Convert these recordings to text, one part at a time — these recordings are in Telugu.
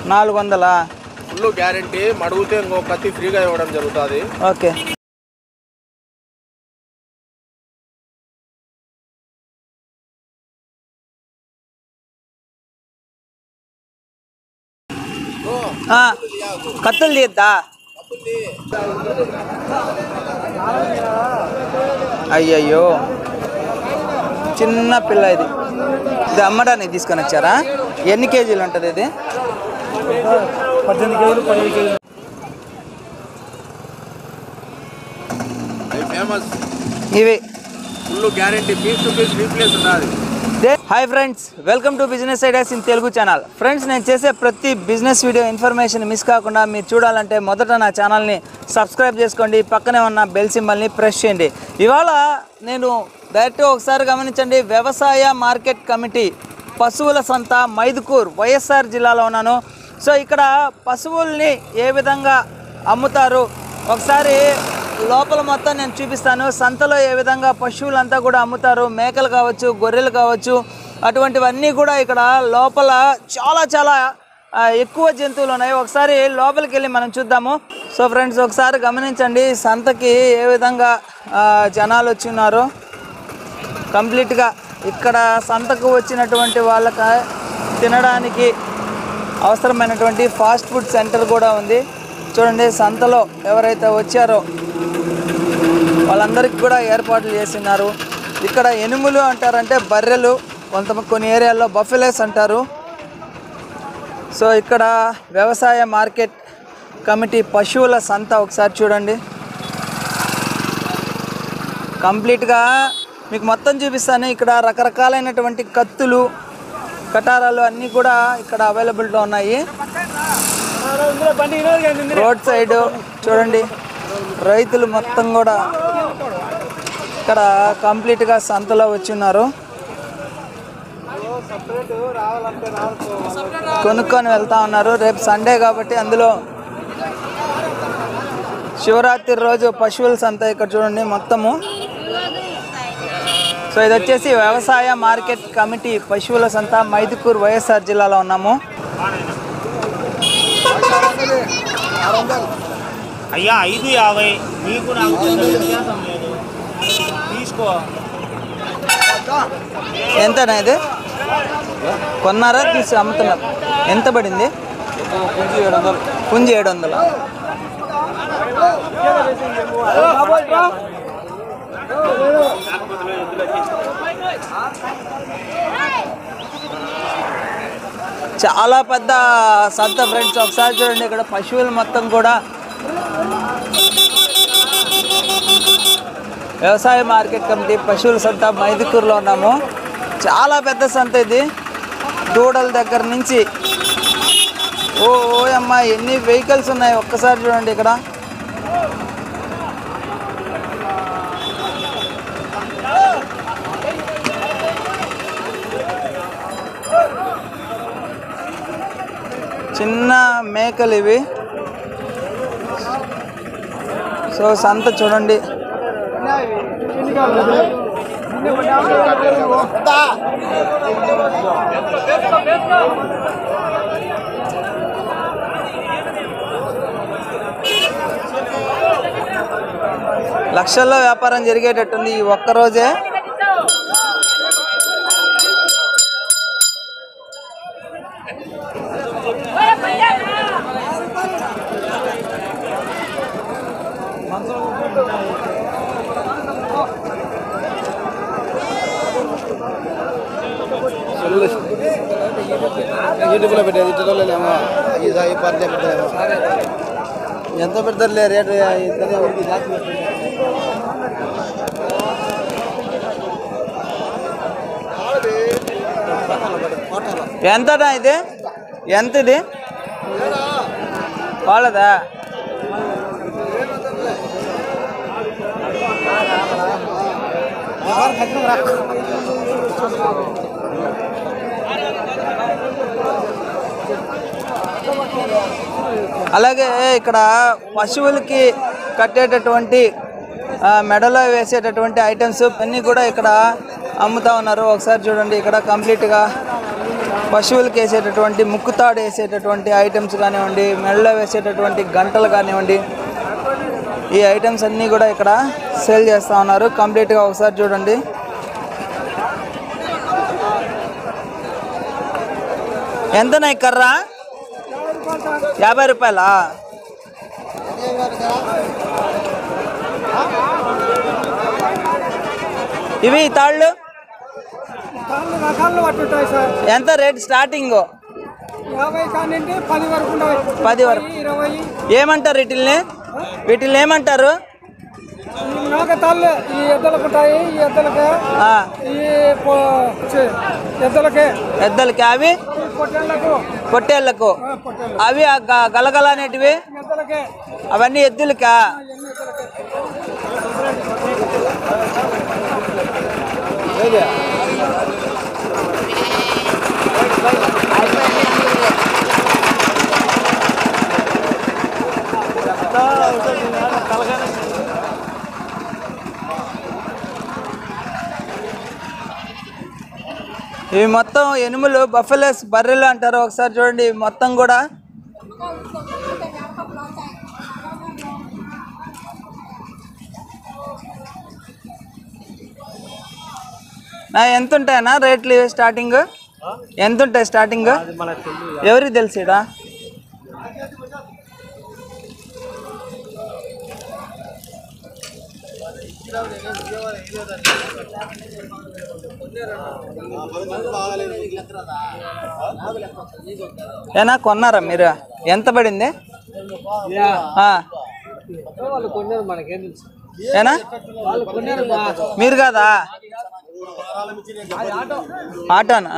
నాలుగు వందలా ఫుల్ గ్యారంటీ అడిగితే ఇంకో కత్తి ఫ్రీగా ఇవ్వడం జరుగుతుంది ఓకే ఆ, కత్తులు తీద్దా అయ్యయ్యో చిన్న పిల్ల ఇది ఇది అమ్మడానికి తీసుకొని వచ్చారా ఎన్ని కేజీలు ఉంటుంది ఇది పద్దెనిమిది కేజీలు పదిహేను కేజీలు ఫేమస్ ఇవి full guarantee piece to piece replace ఉన్నది hi friends welcome to business ideas in Telugu channel friends నేను చేసే ప్రతి బిజినెస్ వీడియో ఇన్ఫర్మేషన్ మిస్ కాకుండా మీరు చూడాలంటే మొదట నా ఛానల్ని సబ్స్క్రైబ్ చేసుకోండి పక్కనే ఉన్న బెల్ సింబల్ని ప్రెస్ చేయండి ఇవాళ నేను డైరెక్ట్ ఒకసారి గమనించండి వ్యవసాయ మార్కెట్ కమిటీ పశువుల సంత మైదుకూర్ వైఎస్ఆర్ జిల్లాలో ఉన్నాను సో ఇక్కడ పశువుల్ని ఏ విధంగా అమ్ముతారు ఒకసారి లోపల మొత్తం నేను చూపిస్తాను సంతలో ఏ విధంగా పశువులంతా కూడా అమ్ముతారు మేకలు కావచ్చు గొర్రెలు కావచ్చు అటువంటివన్నీ కూడా ఇక్కడ లోపల చాలా చాలా ఆ, ఎక్కువ జంతువులు ఉన్నాయి ఒకసారి లోపలికి వెళ్ళి మనం చూద్దాము సో ఫ్రెండ్స్ ఒకసారి గమనించండి సంతకి ఏ విధంగా ఆ, జనాలు వచ్చి ఉన్నారో కంప్లీట్గా ఇక్కడ సంతకు వచ్చినటువంటి వాళ్ళకి తినడానికి అవసరమైనటువంటి ఫాస్ట్ ఫుడ్ సెంటర్ కూడా ఉంది చూడండి సంతలో ఎవరైతే వచ్చారో వాళ్ళందరికీ కూడా ఏర్పాట్లు చేస్తున్నారు ఇక్కడ ఎనుములు అంటారంటే బర్రెలు కొంత కొన్ని ఏరియాల్లో బఫెలేస్ అంటారు సో ఇక్కడ వ్యవసాయ మార్కెట్ కమిటీ పశువుల సంత ఒకసారి చూడండి కంప్లీట్గా మీకు మొత్తం చూపిస్తాను ఇక్కడ రకరకాలైనటువంటి కత్తులు కటారాలు అన్నీ కూడా ఇక్కడ అవైలబిలిటీలో ఉన్నాయి రోడ్ సైడ్ చూడండి రైతులు మొత్తం కూడా ఇక్కడ కంప్లీట్గా సంతలో వచ్చి ఉన్నారు కొనుక్కొని వెళ్తా ఉన్నారు రేపు సండే కాబట్టి అందులో శివరాత్రి రోజు పశువుల సంత ఇక్కడ చూడండి మొత్తము సో ఇది వచ్చేసి వ్యవసాయ మార్కెట్ కమిటీ పశువుల సంత మైదుకూరు వైఎస్ఆర్ జిల్లాలో ఉన్నాము అయ్యా ఐదు యాభై మీకు నాకు పెద్ద వ్యత్యాసం లేదు తీసుకో ఎంతనా ఇది కొన్నారా తీసి అమ్ముతున్నారు ఎంత పడింది పుంజి ఏడు వందలు పుంజి ఏడు వందలు చాలా పెద్ద సంత ఫ్రెండ్స్ ఒకసారి చూడండి ఇక్కడ పశువులు మొత్తం కూడా వ్యవసాయ మార్కెట్ కమిటీ పశువుల సంత మైదుకూరులో ఉన్నాము చాలా పెద్ద సంత ఇది దూడల దగ్గర నుంచి ఓ ఓయమ్మ ఎన్ని వెహికల్స్ ఉన్నాయి ఒక్కసారి చూడండి ఇక్కడ చిన్న మేకలు ఇవి సో సంత చూడండి లక్షల్లో వ్యాపారం జరిగేటట్టుంది ఈ ఒక్క రోజే యూట్యూబ్లో పెట్టేది ఇట్టలేమో ఈ పరిచయం పెట్టలేమో ఎంత పెడతారులే రేటు ఇద్దరు ఎవరికి జాస్తి పెట్టండి. ఎంతటా ఇది ఎంత ఇది వాళ్ళదా అలాగే ఇక్కడ పశువులకి కట్టేటటువంటి ఆ, మెడలో వేసేటటువంటి ఐటమ్స్ అన్నీ కూడా ఇక్కడ అమ్ముతా ఉన్నారు ఒకసారి చూడండి ఇక్కడ కంప్లీట్గా పశువులకు వేసేటటువంటి ముక్కుతాడు వేసేటటువంటి ఐటమ్స్ కానివ్వండి మెడలో వేసేటటువంటి గంటలు కానివ్వండి ఈ ఐటమ్స్ అన్నీ కూడా ఇక్కడ సేల్ చేస్తూ ఉన్నారు కంప్లీట్గా ఒకసారి చూడండి ఎంత కర్ర యాభై రూపాయలా ఇవి ఈ తాళ్ళు దాన్ని రకాలు పట్టుంటాయి సార్ ఎంత రేట్ స్టార్టింగ్ యాభై కానింటి పది వరకు ఉంటాయి పది వరకు. ఇరవై ఏమంటారు వీటిల్ని వీటిల్ని ఏమంటారు ఈ మేకతాళ్ళు ఈ ఎద్దలకు ఉంటాయి ఈ ఎద్దలకే ఆ, ఈ పొ- చి- ఎద్దలకే ఎద్దలకి అవి ఈ పొట్టేళ్లకు పొట్టేళ్లకు ఆ, పొట్టేళ్ళు అవి ఆ గ- గలగల అనేటివి ఎద్దలకే అవన్నీ ఎద్దులకా ఇవన్నీ ఎద్దలకే ఇవి మొత్తం ఎనుములు బఫెలోస్ బర్రెలు అంటారు ఒకసారి చూడండి ఇవి మొత్తం కూడా నా ఎంత ఉంటాయన్నా రేట్లు ఇవి స్టార్టింగ్ ఎంత ఉంటాయి స్టార్టింగ్ ఎవరికి తెలుసు ఈడ ఏనా కొన్నారా మీరు ఎంత పడింది ఆ. ఏనా మీరు కాదా ఆటోనా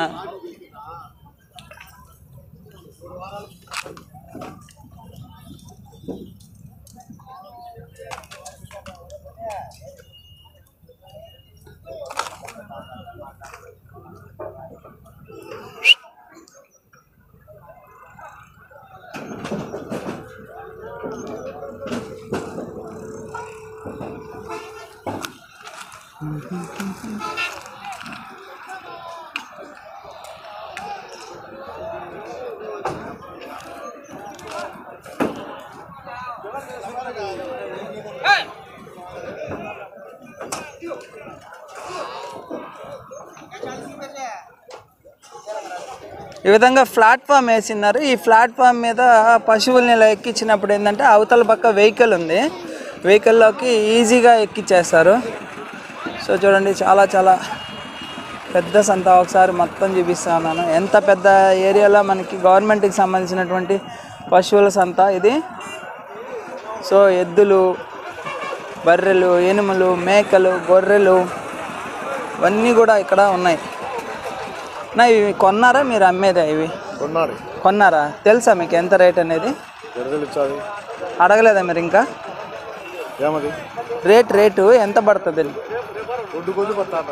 ఈ విధంగా ప్లాట్ఫామ్ వేసినారు ఈ ప్లాట్ఫామ్ మీద పశువుల్ని ఇలా ఎక్కించినప్పుడు ఏంటంటే అవతల పక్క వెహికల్ ఉంది వెహికల్లోకి ఈజీగా ఎక్కిచ్చేస్తారు సో చూడండి చాలా చాలా పెద్ద సంత ఒకసారి మొత్తం చూపిస్తా ఉన్నాను ఎంత పెద్ద ఏరియాలో మనకి గవర్నమెంట్కి సంబంధించినటువంటి పశువుల సంత ఇది సో ఎద్దులు బర్రెలు ఎనుములు మేకలు గొర్రెలు ఇవన్నీ కూడా ఇక్కడ ఉన్నాయి నా ఇవి కొన్నారా మీరు అమ్మేదా ఇవి కొన్నాడు కొన్నారా తెలుసా మీకు ఎంత రేట్ అనేది ఎడదలు ఇచ్చాది అడగలేదా మీరు ఇంకా ఏమది రేట్ రేటు ఎంత పడుతుంది కొద్ది కొద్ది పడతాడు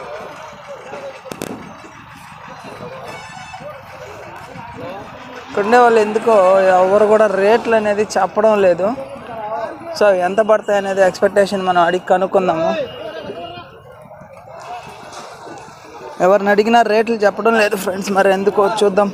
ఇక్కడుండే వాళ్ళు ఎందుకో ఎవరు కూడా రేట్లు అనేది చెప్పడం లేదు సో ఎంత పడతాయి అనేది ఎక్స్పెక్టేషన్ మనం అడిగి కనుక్కుందాము ఎవరిని అడిగినా రేట్లు చెప్పడం లేదు ఫ్రెండ్స్ మరి ఎందుకో చూద్దాం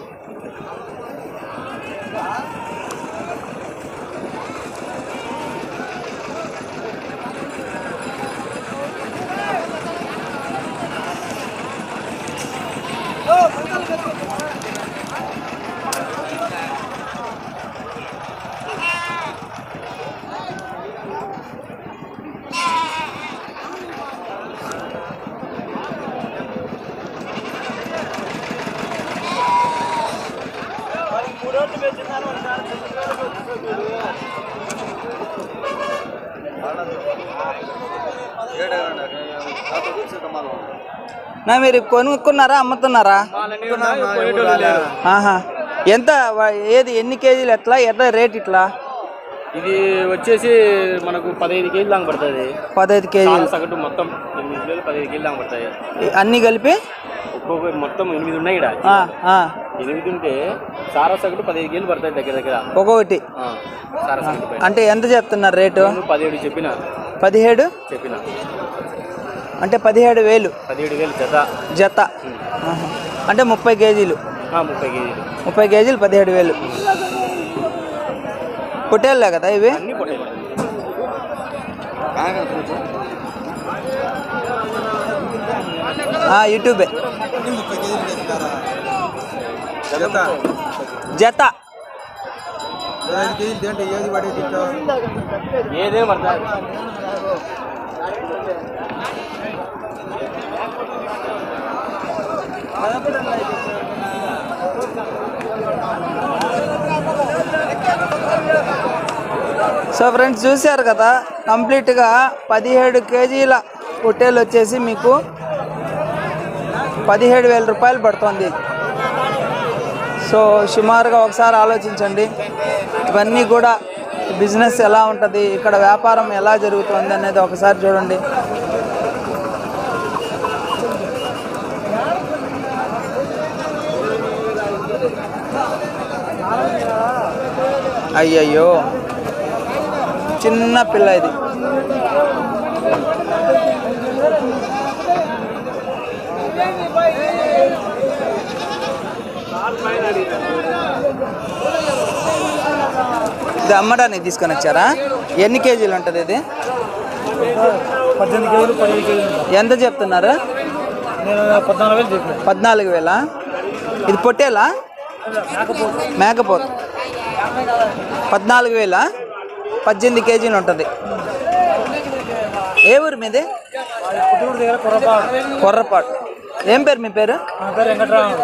నా మీరు కొనుక్కున్నారా అమ్ముతున్నారా ఆహా ఎంత వ- ఏది ఎన్ని కేజీలు ఎట్లా ఎట్లా రేట్ ఇట్లా ఇది వచ్చేసి మనకు పదహైదు కేజీలు దాకా పడుతుంది పదహైదు చాలా కేజీలు సగటు మొత్తం ఎనిమిది వేలు పదిహేను కేజీలు దాకా పడతాయి అన్నీ కలిపి ఒక్కొక్క మొత్తం ఎనిమిది ఉన్నాయి ఇక్కడ ఆ, ఆ, ఎనిమిది ఉంటే సారా సగటు పదిహేను కేజీలు పడతాయి దగ్గర దగ్గర ఒక్కొక్కటి ఆ, సారా సగటు పైన అంటే ఎంత చెప్తున్నారు రేటు నేను పదిహేడు చెప్పిన పదిహేడు చెప్పిన అంటే పదిహేడు వేలు పదిహేడు వేలు జత జత ఆహా. అంటే ముప్పై కేజీలు ఆ, ముప్పై కేజీలు ముప్పై కేజీలు పదిహేడు వేలు పొట్టేళ్ళే కదా ఇవి అన్ని పొట్టేలు ఆ, యూట్యూబే జత ఏదే పడుతుంది సో ఫ్రెండ్స్ చూశారు కదా కంప్లీట్గా పదిహేడు కేజీల పొట్టేలు వచ్చేసి మీకు పదిహేడు వేల రూపాయలు పడుతుంది సో సుమారుగా ఒకసారి ఆలోచించండి ఇవన్నీ కూడా బిజినెస్ ఎలా ఉంటుంది ఇక్కడ వ్యాపారం ఎలా జరుగుతుంది అనేది ఒకసారి చూడండి అయ్యయ్యో చిన్న పిల్ల ఇది ఇది అమ్మడానికి తీసుకొని వచ్చారా ఎన్ని కేజీలు ఉంటుంది ఇది పద్దెనిమిది కేజీలు పదిహేను కేజీలు ఎంత చెప్తున్నారు నేను పద్నాలుగు వేలు చెప్పిన పద్నాలుగు వేలా ఇది పొట్టేలా మేకపోతు పద్నాలుగు వేల పద్దెనిమిది కేజీలు ఉంటుంది ఏ ఊరు మీది పుత్తూరు దగ్గర కొరపాడు కొర్రపాటు ఏం పేరు మీ పేరు నా పేరు Venkataramudu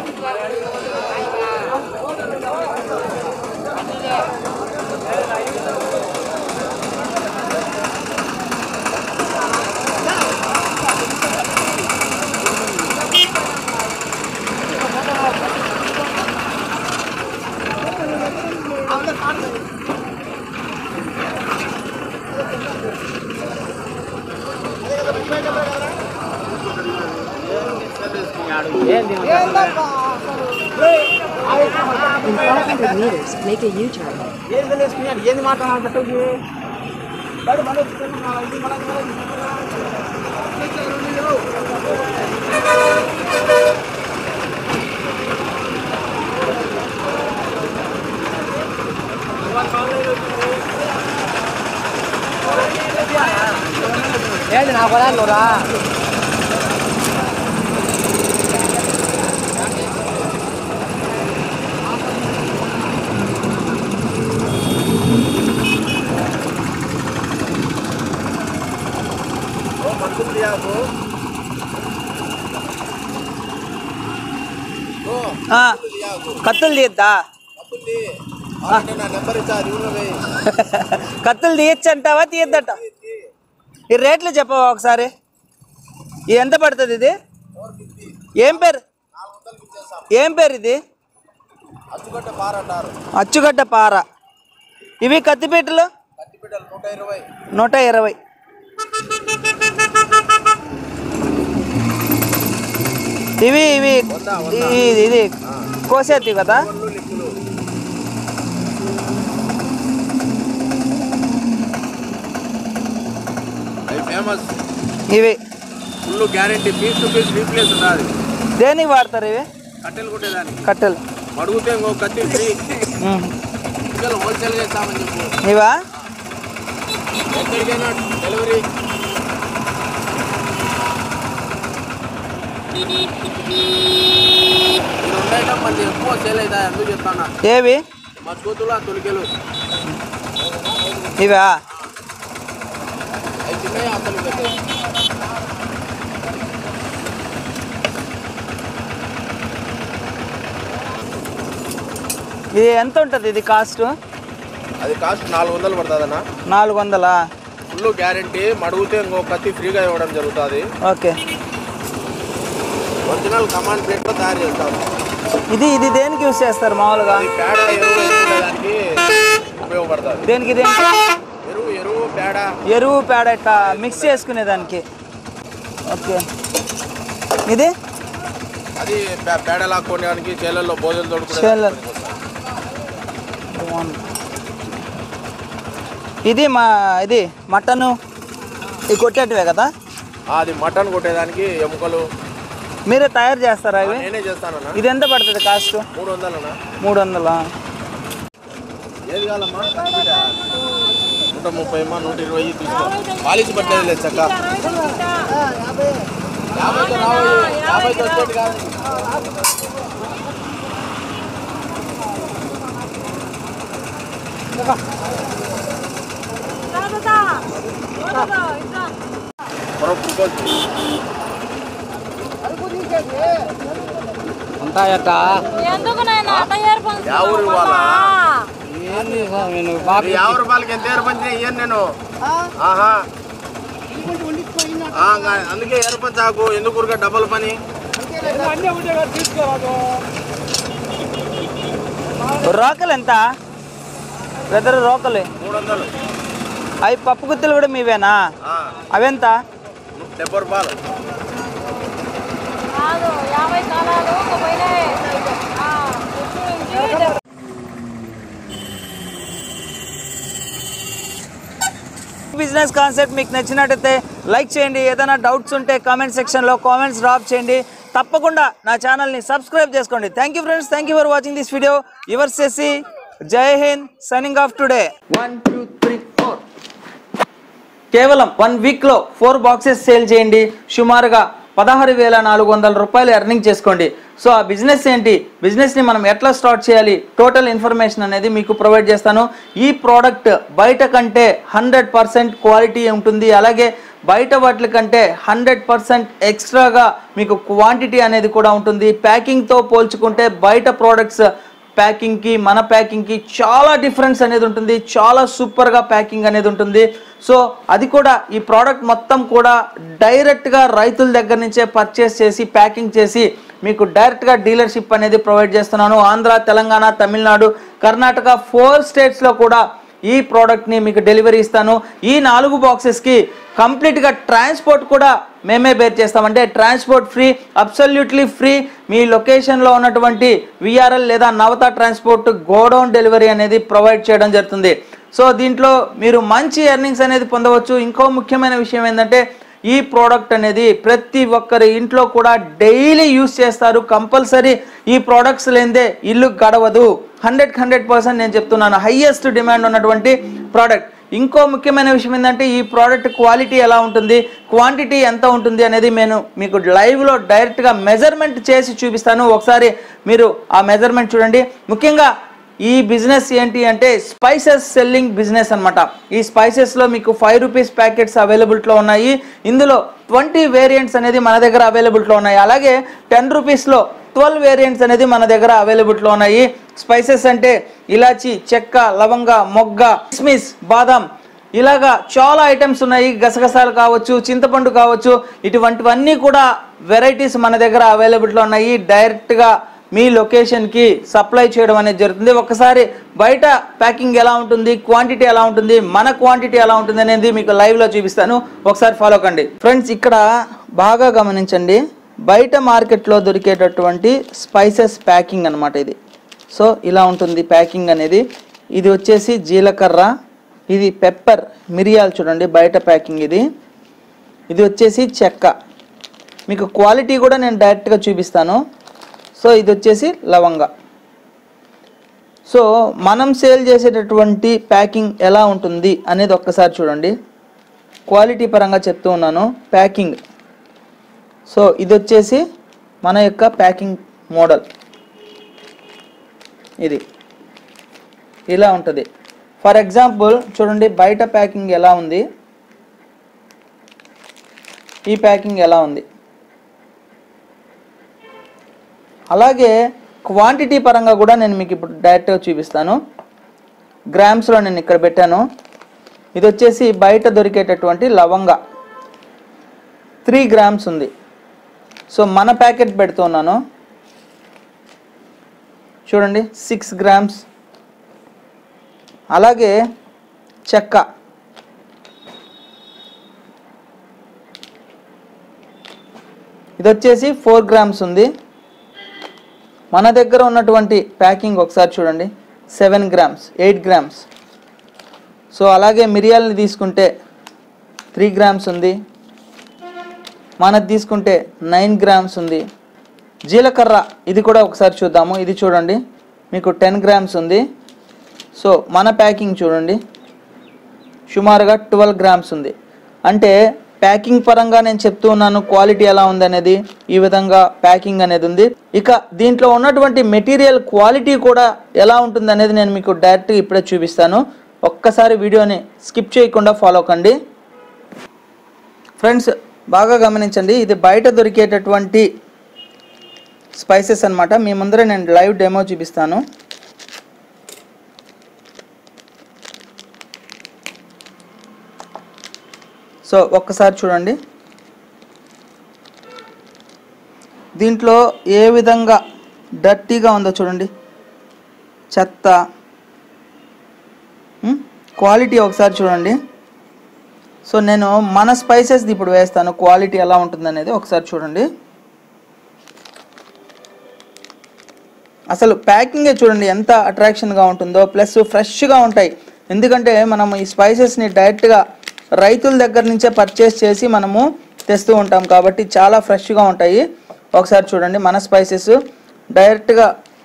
In 500 meters, make a U-turn. ఏంది మాట్లాడాలి ఏంటి నా పొలాలు రా కత్తులు తీయద్దా నా నెంబర్ ఇచ్చా అది ఊళ్ళో పోయి కత్తులు తీయచ్చు అంటావా తీయద్దట ఈ రేట్లు చెప్పవా ఒకసారి ఇది ఎంత పడుతుంది ఇది ఏం పేరు ఏం పేరు ఇది అచ్చుగడ్డ పార అంటారు అచ్చుగడ్డ పార ఇవి కత్తిపీటలు కత్తిపీటలు నూట ఇరవై నూట ఇరవై ఇవి ఇవి ఇది ఇది కోసేతి కదా అవి ఫేమస్ ఇవి full guarantee piece to piece replace ఉంటుంది దేనికి వాడతారు ఇవి కట్టెలు కొట్టేదానికి కట్టెలు అడిగితే ఇంకో కత్తి ఫ్రీ ఉమ్. పిల్లలు హోల్సేల్గా ఇస్తామని చెప్పు ఇవా ఎక్కడికైనా డెలివరీ ఇది ఉండటం మంచి ఎక్కువ సేల్ అవుతాయి ఎందుకు చెప్తానా ఏవి మజ్బూతులు ఆ తొలికెలు ఇవా అవి చిన్నవి ఆ తొలికెలు ఇది ఎంత ఉంటుంది ఇది కాస్ట్ అది కాస్ట్ నాలుగు వందలు పడుతుందన్న నాలుగు వందలా ఫుల్ గ్యారంటీ మడుగుతే ఇంకో కత్తి ఫ్రీగా ఇవ్వడం జరుగుతుంది ఓకే ఒరిజినల్ కమాండ్ ప్లేట్తో తయారు చేస్తాం ఇది ఇది దేనికి యూస్ చేస్తారు మామూలుగా అది పేడ ఎరువు వేసుకునేదానికి ఉపయోగపడుతుంది దేనికి దేనికి ఎరువు ఎరువు పేడ ఎరువు పేడ ఇట్లా మిక్స్ చేసుకునే దానికి ఓకే ఇది అది పే- పేడ లాక్కోవడానికి చేలల్లో భోజనం తోడుకునే చేలలు. ఇది మా ఇది మటను ఇది కొట్టేటివే కదా అది మటన్ కొట్టేదానికి ఎముకలు మీరే తయారు చేస్తారా ఇవి నేనే చేస్తానన్నా ఇది ఎంత పడుతుంది కాస్ట్ మూడు వందలన్నా మూడు వందలా ఏది కావాలమ్మా నూట ముప్పై అమ్మా నూట ఇరవై తీసుకో పాలిసి పట్టలేదు లేదు చక్క యాభైతో రావు యాభైతో వచ్చేది కాదు మరో పురుగోలు. ఎందుకు నాయన అట్ట ఏర్పంచుతున్నావు యా ఊరు మళ్ళా? ఈ యాభై రూపాయలకి ఎంత ఏరు పంచినా ఇయ్యను నేను ఆహా ఆ, ఇంకా అందుకే ఏర్పంచాకు ఎందుకు ఊరికే డబల్ పని అన్నీ ఒకటే కదా తీసుకోరాదు రోకలు ఎంత బ్రదర్ రోకలు మూడు వందలు అవి పప్పు గుత్తులు కూడా మీవేనా ఆ, అవెంత డెబ్బై రూపాయలు కాదు యాభై కాలాలు ఒక పోయినాయి ఆ, వచ్చి నుంచి బిజినెస్ కాన్సెప్ట్ మీకు నచ్చినట్టయితే లైక్ చేయండి ఏదైనా డౌట్స్ ఉంటే కామెంట్ సెక్షన్లో కామెంట్స్ డ్రాప్ చేయండి తప్పకుండా నా ఛానల్ని సబ్స్క్రైబ్ చేసుకోండి thank you friends thank you for watching this video your సెసి జై హింద్ signing off today one two three four కేవలం వన్ వీక్లో ఫోర్ బాక్సెస్ సేల్ చేయండి సుమారుగా పదహారు వేల నాలుగు వందల రూపాయలు ఎర్నింగ్ చేసుకోండి సో ఆ బిజినెస్ ఏంటి బిజినెస్ని మనం ఎట్లా స్టార్ట్ చేయాలి టోటల్ ఇన్ఫర్మేషన్ అనేది మీకు ప్రొవైడ్ చేస్తాను ఈ ప్రోడక్ట్ బయట కంటే హండ్రెడ్ పర్సెంట్ క్వాలిటీ ఉంటుంది అలాగే బయట వాటి కంటే హండ్రెడ్ పర్సెంట్ ఎక్స్ట్రాగా మీకు క్వాంటిటీ అనేది కూడా ఉంటుంది ప్యాకింగ్తో పోల్చుకుంటే బయట ప్రోడక్ట్స్ ప్యాకింగ్కి మన ప్యాకింగ్కి చాలా డిఫరెన్స్ అనేది ఉంటుంది చాలా సూపర్గా ప్యాకింగ్ అనేది ఉంటుంది సో అది కూడా ఈ ప్రోడక్ట్ మొత్తం కూడా డైరెక్ట్గా రైతుల దగ్గర నుంచే పర్చేస్ చేసి ప్యాకింగ్ చేసి మీకు డైరెక్ట్గా డీలర్షిప్ అనేది ప్రొవైడ్ చేస్తున్నాను ఆంధ్ర తెలంగాణ తమిళనాడు కర్ణాటక ఫోర్ స్టేట్స్లో కూడా ఈ ప్రోడక్ట్ని మీకు డెలివరీ ఇస్తాను ఈ నాలుగు బాక్సెస్కి కంప్లీట్గా ట్రాన్స్పోర్ట్ కూడా మేమే బేర్ చేస్తాం అంటే ట్రాన్స్పోర్ట్ ఫ్రీ అబ్సల్యూట్లీ ఫ్రీ మీ లొకేషన్లో ఉన్నటువంటి విఆర్ఎల్ లేదా నవత ట్రాన్స్పోర్ట్ గోడౌన్ డెలివరీ అనేది ప్రొవైడ్ చేయడం జరుగుతుంది సో దీంట్లో మీరు మంచి ఎర్నింగ్స్ అనేది పొందవచ్చు ఇంకో ముఖ్యమైన విషయం ఏంటంటే ఈ ప్రోడక్ట్ అనేది ప్రతి ఒక్కరి ఇంట్లో కూడా డైలీ యూస్ చేస్తారు కంపల్సరీ ఈ ప్రోడక్ట్స్ లేదే ఇల్లు గడవదు హండ్రెడ్ హండ్రెడ్ పర్సెంట్ నేను చెప్తున్నాను హైయెస్ట్ డిమాండ్ ఉన్నటువంటి ప్రోడక్ట్ ఇంకో ముఖ్యమైన విషయం ఏంటంటే ఈ ప్రోడక్ట్ క్వాలిటీ ఎలా ఉంటుంది క్వాంటిటీ ఎంత ఉంటుంది అనేది నేను మీకు లైవ్లో డైరెక్ట్గా మెజర్మెంట్ చేసి చూపిస్తాను ఒకసారి మీరు ఆ మెజర్మెంట్ చూడండి ముఖ్యంగా ఈ బిజినెస్ ఏంటి అంటే స్పైసెస్ సెల్లింగ్ బిజినెస్ అనమాట ఈ స్పైసెస్లో మీకు ఫైవ్ రూపీస్ ప్యాకెట్స్ అవైలబిలిటీలో ఉన్నాయి ఇందులో ట్వంటీ వేరియంట్స్ అనేది మన దగ్గర అవైలబిలిటీలో ఉన్నాయి అలాగే టెన్ రూపీస్లో ట్వెల్వ్ వేరియంట్స్ అనేది మన దగ్గర అవైలబిలిటీలో ఉన్నాయి స్పైసెస్ అంటే ఇలాచి చెక్క లవంగ మొగ్గ కిస్మిస్ బాదాం ఇలాగా చాలా ఐటమ్స్ ఉన్నాయి గసగసాలు కావచ్చు చింతపండు కావచ్చు ఇటువంటివన్నీ కూడా వెరైటీస్ మన దగ్గర అవైలబిలిటీలో ఉన్నాయి డైరెక్ట్గా మీ లొకేషన్కి సప్లై చేయడం అనేది జరుగుతుంది ఒకసారి బయట ప్యాకింగ్ ఎలా ఉంటుంది క్వాంటిటీ ఎలా ఉంటుంది మన క్వాంటిటీ ఎలా ఉంటుంది అనేది మీకు లైవ్లో చూపిస్తాను ఒకసారి ఫాలో కండి ఫ్రెండ్స్ ఇక్కడ బాగా గమనించండి బయట మార్కెట్లో దొరికేటటువంటి స్పైసెస్ ప్యాకింగ్ అన్నమాట ఇది సో ఇలా ఉంటుంది ప్యాకింగ్ అనేది ఇది వచ్చేసి జీలకర్ర ఇది పెప్పర్ మిరియాలు చూడండి బయట ప్యాకింగ్ ఇది ఇది వచ్చేసి చెక్క మీకు క్వాలిటీ కూడా నేను డైరెక్ట్గా చూపిస్తాను సో ఇది వచ్చేసి లవంగ సో మనం సేల్ చేసేటటువంటి ప్యాకింగ్ ఎలా ఉంటుంది అనేది ఒక్కసారి చూడండి క్వాలిటీ పరంగా చెప్తూ ఉన్నాను ప్యాకింగ్ సో ఇది వచ్చేసి మన యొక్క ప్యాకింగ్ మోడల్ ఇది ఇలా ఉంటుంది ఫర్ ఎగ్జాంపుల్ చూడండి బయట ప్యాకింగ్ ఎలా ఉంది ఈ ప్యాకింగ్ ఎలా ఉంది అలాగే క్వాంటిటీ పరంగా కూడా నేను మీకు ఇప్పుడు డైరెక్ట్గా చూపిస్తాను గ్రామ్స్లో నేను ఇక్కడ పెట్టాను ఇది వచ్చేసి బయట దొరికేటటువంటి లవంగ త్రీ గ్రామ్స్ ఉంది సో మన ప్యాకెట్ పెడుతున్నాను చూడండి సిక్స్ గ్రామ్స్ అలాగే చెక్క ఇది వచ్చేసి ఫోర్ గ్రామ్స్ ఉంది మన దగ్గర ఉన్నటువంటి ప్యాకింగ్ ఒకసారి చూడండి seven grams eight grams so అలాగే మిరియాలని తీసుకుంటే త్రీ గ్రామ్స్ ఉంది మనది తీసుకుంటే నైన్ గ్రామ్స్ ఉంది జీలకర్ర ఇది కూడా ఒకసారి చూద్దాము ఇది చూడండి మీకు టెన్ గ్రామ్స్ ఉంది సో మన ప్యాకింగ్ చూడండి సుమారుగా ట్వెల్వ్ గ్రామ్స్ ఉంది అంటే ప్యాకింగ్ పరంగా నేను చెప్తూ ఉన్నాను క్వాలిటీ ఎలా ఉంది అనేది ఈ విధంగా ప్యాకింగ్ అనేది ఉంది ఇక దీంట్లో ఉన్నటువంటి మెటీరియల్ క్వాలిటీ కూడా ఎలా ఉంటుంది అనేది నేను మీకు డైరెక్ట్గా ఇప్పుడే చూపిస్తాను ఒక్కసారి వీడియోని స్కిప్ చేయకుండా ఫాలో కండి ఫ్రెండ్స్ బాగా గమనించండి ఇది బయట దొరికేటటువంటి స్పైసెస్ అన్నమాట మీ ముందర నేను లైవ్ డెమో చూపిస్తాను సో ఒక్కసారి చూడండి దీంట్లో ఏ విధంగా డర్టీగా ఉందో చూడండి చెత్త ఉమ్, క్వాలిటీ ఒకసారి చూడండి సో నేను మన స్పైసెస్ ఇప్పుడు వేస్తాను క్వాలిటీ ఎలా ఉంటుంది అనేది ఒకసారి చూడండి అసలు ప్యాకింగే చూడండి ఎంత అట్రాక్షన్గా ఉంటుందో ప్లస్ ఫ్రెష్గా ఉంటాయి ఎందుకంటే మనం ఈ స్పైసెస్ని డైరెక్ట్గా రైతుల దగ్గర నుంచే పర్చేస్ చేసి మనము తెస్తూ ఉంటాం కాబట్టి చాలా ఫ్రెష్గా ఉంటాయి ఒకసారి చూడండి మన స్పైసెస్ డైరెక్ట్గా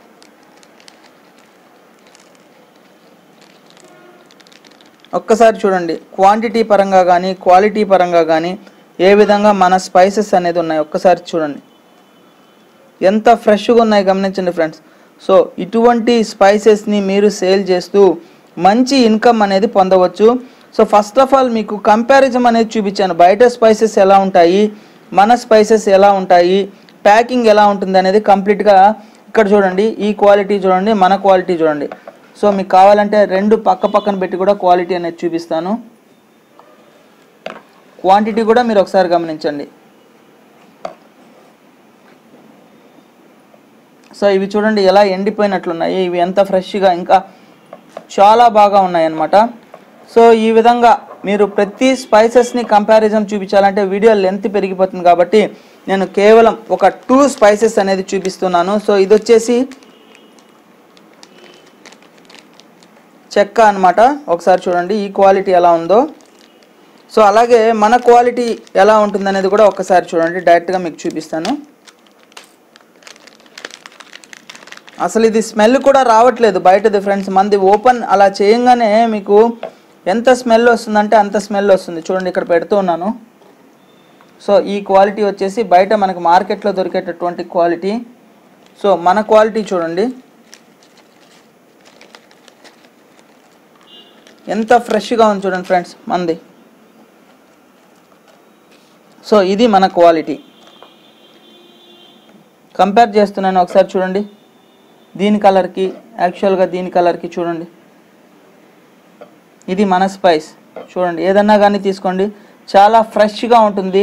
ఒక్కసారి చూడండి క్వాంటిటీ పరంగా కానీ క్వాలిటీ పరంగా కానీ ఏ విధంగా మన స్పైసెస్ అనేది ఉన్నాయి ఒక్కసారి చూడండి ఎంత ఫ్రెష్గా ఉన్నాయి గమనించండి ఫ్రెండ్స్ సో ఇటువంటి స్పైసెస్ని మీరు సేల్ చేస్తూ మంచి ఇన్కమ్ అనేది పొందవచ్చు సో ఫస్ట్ ఆఫ్ ఆల్ మీకు కంపారిజన్ అనేది చూపించాను బయట స్పైసెస్ ఎలా ఉంటాయి మన స్పైసెస్ ఎలా ఉంటాయి ప్యాకింగ్ ఎలా ఉంటుంది అనేది కంప్లీట్గా ఇక్కడ చూడండి ఈ క్వాలిటీ చూడండి మన క్వాలిటీ చూడండి సో మీకు కావాలంటే రెండు పక్క పక్కన పెట్టి కూడా క్వాలిటీ అనేది చూపిస్తాను క్వాంటిటీ కూడా మీరు ఒకసారి గమనించండి సో ఇవి చూడండి ఎలా ఎండిపోయినట్లున్నాయి ఇవి ఎంత ఫ్రెష్గా ఇంకా చాలా బాగా ఉన్నాయి అన్నమాట సో ఈ విధంగా మీరు ప్రతి స్పైసెస్ని కంపారిజన్ చూపించాలంటే వీడియో లెంత్ పెరిగిపోతుంది కాబట్టి నేను కేవలం ఒక టూ స్పైసెస్ అనేది చూపిస్తున్నాను సో ఇది వచ్చేసి చెక్క అన్నమాట ఒకసారి చూడండి ఈ క్వాలిటీ ఎలా ఉందో సో అలాగే మన క్వాలిటీ ఎలా ఉంటుంది అనేది కూడా ఒకసారి చూడండి డైరెక్ట్గా మీకు చూపిస్తాను అసలు ఇది స్మెల్ కూడా రావట్లేదు బయటది ఫ్రెండ్స్ మంది ఓపెన్ అలా చేయంగానే మీకు ఎంత స్మెల్ వస్తుందంటే అంత స్మెల్ వస్తుంది చూడండి ఇక్కడ పెడుతూ ఉన్నాను సో ఈ క్వాలిటీ వచ్చేసి బయట మనకు మార్కెట్లో దొరికేటటువంటి క్వాలిటీ సో మన క్వాలిటీ చూడండి ఎంత ఫ్రెష్గా ఉంది చూడండి ఫ్రెండ్స్ మంది సో ఇది మన క్వాలిటీ కంపేర్ చేస్తున్నాను ఒకసారి చూడండి దీని కలర్కి యాక్చువల్గా దీని కలర్కి చూడండి ఇది మన స్పైస్ చూడండి ఏదన్నా కానీ తీసుకోండి చాలా ఫ్రెష్గా ఉంటుంది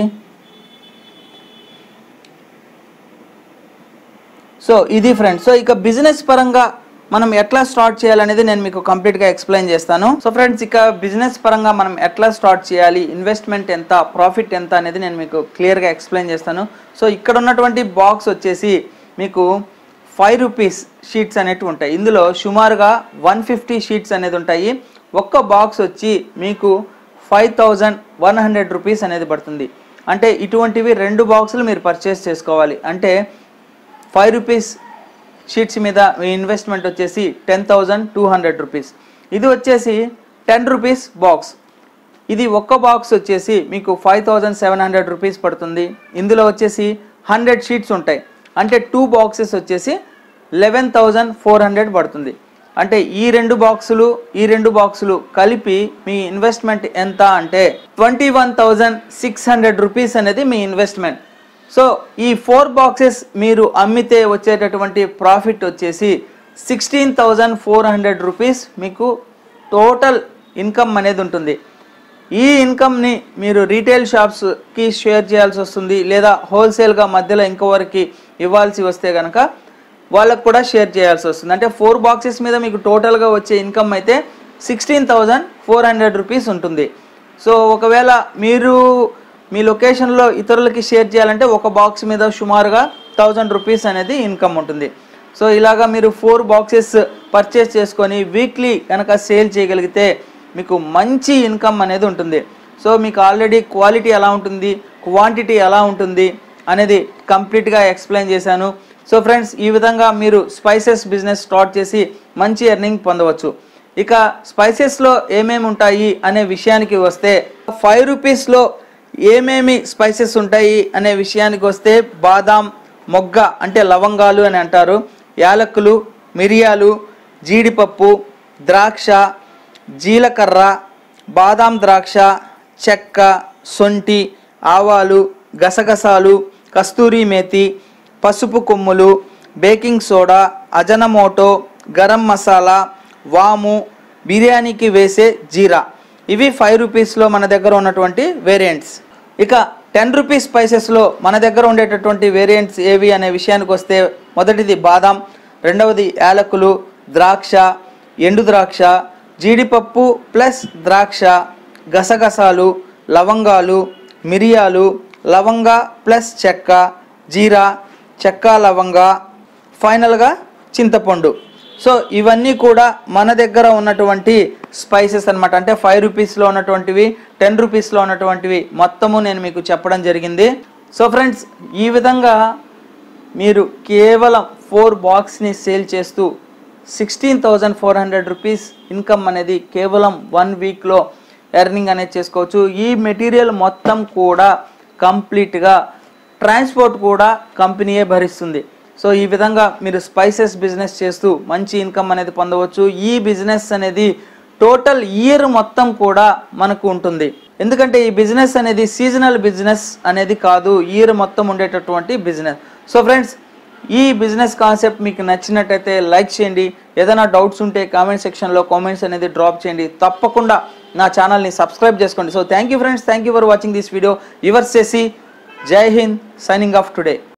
సో ఇది ఫ్రెండ్స్ సో ఇక బిజినెస్ పరంగా మనం ఎట్లా స్టార్ట్ చేయాలనేది నేను మీకు కంప్లీట్గా ఎక్స్ప్లెయిన్ చేస్తాను సో ఫ్రెండ్స్ ఇక బిజినెస్ పరంగా మనం ఎట్లా స్టార్ట్ చేయాలి ఇన్వెస్ట్మెంట్ ఎంత ప్రాఫిట్ ఎంత అనేది నేను మీకు క్లియర్గా ఎక్స్ప్లెయిన్ చేస్తాను సో ఇక్కడ ఉన్నటువంటి బాక్స్ వచ్చేసి మీకు ఫైవ్ రూపీస్ షీట్స్ అనేవి ఉంటాయి ఇందులో సుమారుగా వన్ ఫిఫ్టీ షీట్స్ అనేది ఉంటాయి ఒక్క బాక్స్ వచ్చి మీకు five thousand one hundred rupees అనేది పడుతుంది అంటే ఇటువంటివి రెండు బాక్సులు మీరు పర్చేస్ చేసుకోవాలి అంటే ఫైవ్ రూపీస్ షీట్స్ మీద మీ ఇన్వెస్ట్మెంట్ వచ్చేసి ten thousand two hundred rupees ఇది వచ్చేసి టెన్ రూపీస్ బాక్స్ ఇది ఒక్క బాక్స్ వచ్చేసి మీకు five thousand seven hundred rupees పడుతుంది ఇందులో వచ్చేసి హండ్రెడ్ షీట్స్ ఉంటాయి అంటే టూ బాక్సెస్ వచ్చేసి లెవెన్ థౌజండ్ ఫోర్ హండ్రెడ్ పడుతుంది అంటే ఈ రెండు బాక్సులు ఈ రెండు బాక్సులు కలిపి మీ ఇన్వెస్ట్మెంట్ ఎంత అంటే twenty one thousand six hundred rupees అనేది మీ ఇన్వెస్ట్మెంట్ సో ఈ ఫోర్ బాక్సెస్ మీరు అమ్మితే వచ్చేటటువంటి ప్రాఫిట్ వచ్చేసి sixteen thousand four hundred rupees మీకు టోటల్ ఇన్కమ్ అనేది ఉంటుంది ఈ ఇన్కమ్ని మీరు రీటైల్ షాప్స్కి షేర్ చేయాల్సి వస్తుంది లేదా హోల్సేల్గా మధ్యలో ఇంకోవరకు ఇవ్వాల్సి వస్తే కనుక వాళ్ళకు కూడా షేర్ చేయాల్సి వస్తుంది అంటే ఫోర్ బాక్సెస్ మీద మీకు టోటల్గా వచ్చే ఇన్కమ్ అయితే sixteen thousand four hundred rupees ఉంటుంది సో ఒకవేళ మీరు మీ లొకేషన్లో ఇతరులకి షేర్ చేయాలంటే ఒక బాక్స్ మీద సుమారుగా థౌజండ్ రూపీస్ అనేది ఇన్కమ్ ఉంటుంది సో ఇలాగా మీరు ఫోర్ బాక్సెస్ పర్చేస్ చేసుకొని వీక్లీ కనుక సేల్ చేయగలిగితే మీకు మంచి ఇన్కమ్ అనేది ఉంటుంది సో మీకు ఆల్రెడీ క్వాలిటీ ఎలా ఉంటుంది క్వాంటిటీ ఎలా ఉంటుంది అనేది కంప్లీట్గా ఎక్స్ప్లెయిన్ చేశాను సో ఫ్రెండ్స్ ఈ విధంగా మీరు స్పైసెస్ బిజినెస్ స్టార్ట్ చేసి మంచి ఎర్నింగ్ పొందవచ్చు ఇక స్పైసెస్లో ఏమేమి ఉంటాయి అనే విషయానికి వస్తే ఫైవ్ రూపీస్లో ఏమేమి స్పైసెస్ ఉంటాయి అనే విషయానికి వస్తే బాదాం మొగ్గ అంటే లవంగాలు అని అంటారు యాలక్కులు మిరియాలు జీడిపప్పు ద్రాక్ష జీలకర్ర బాదాం ద్రాక్ష చెక్క సొంటి ఆవాలు గసగసాలు కస్తూరి మేతి పసుపు కొమ్ములు baking soda Ajinomoto garam masala వాము బిర్యానీకి వేసే జీరా ఇవి ఫైవ్ రూపీస్లో మన దగ్గర ఉన్నటువంటి వేరియంట్స్ ఇక టెన్ రూపీస్ స్పైసెస్లో మన దగ్గర ఉండేటటువంటి వేరియంట్స్ ఏవి అనే విషయానికి వస్తే మొదటిది బాదాం రెండవది యాలకులు ద్రాక్ష ఎండు ద్రాక్ష జీడిపప్పు ప్లస్ ద్రాక్ష గసగసాలు లవంగాలు మిరియాలు లవంగ ప్లస్ చెక్క జీరా చెక్క లవంగ ఫైనల్గా చింతపండు సో ఇవన్నీ కూడా మన దగ్గర ఉన్నటువంటి స్పైసెస్ అన్నమాట అంటే ఫైవ్ రూపీస్లో ఉన్నటువంటివి టెన్ రూపీస్లో ఉన్నటువంటివి మొత్తము నేను మీకు చెప్పడం జరిగింది సో ఫ్రెండ్స్ ఈ విధంగా మీరు కేవలం ఫోర్ బాక్స్ని సేల్ చేస్తూ sixteen thousand four hundred rupees income అనేది కేవలం వన్ వీక్లో ఎర్నింగ్ అనేది చేసుకోవచ్చు ఈ మెటీరియల్ మొత్తం కూడా కంప్లీట్గా ట్రాన్స్పోర్ట్ కూడా కంపెనీయే భరిస్తుంది సో ఈ విధంగా మీరు స్పైసెస్ బిజినెస్ చేస్తూ మంచి ఇన్కమ్ అనేది పొందవచ్చు ఈ బిజినెస్ అనేది టోటల్ ఇయర్ మొత్తం కూడా మనకు ఉంటుంది ఎందుకంటే ఈ బిజినెస్ అనేది సీజనల్ బిజినెస్ అనేది కాదు ఇయర్ మొత్తం ఉండేటటువంటి బిజినెస్ సో ఫ్రెండ్స్ ఈ బిజినెస్ కాన్సెప్ట్ మీకు నచ్చినట్టయితే లైక్ చేయండి ఏదైనా డౌట్స్ ఉంటే కామెంట్ సెక్షన్లో కామెంట్స్ అనేది డ్రాప్ చేయండి తప్పకుండా నా ఛానల్ని సబ్స్క్రైబ్ చేసుకోండి so thank you friends thank you for watching this video your చేసి జై హింద్ సైనింగ్ ఆఫ్ టుడే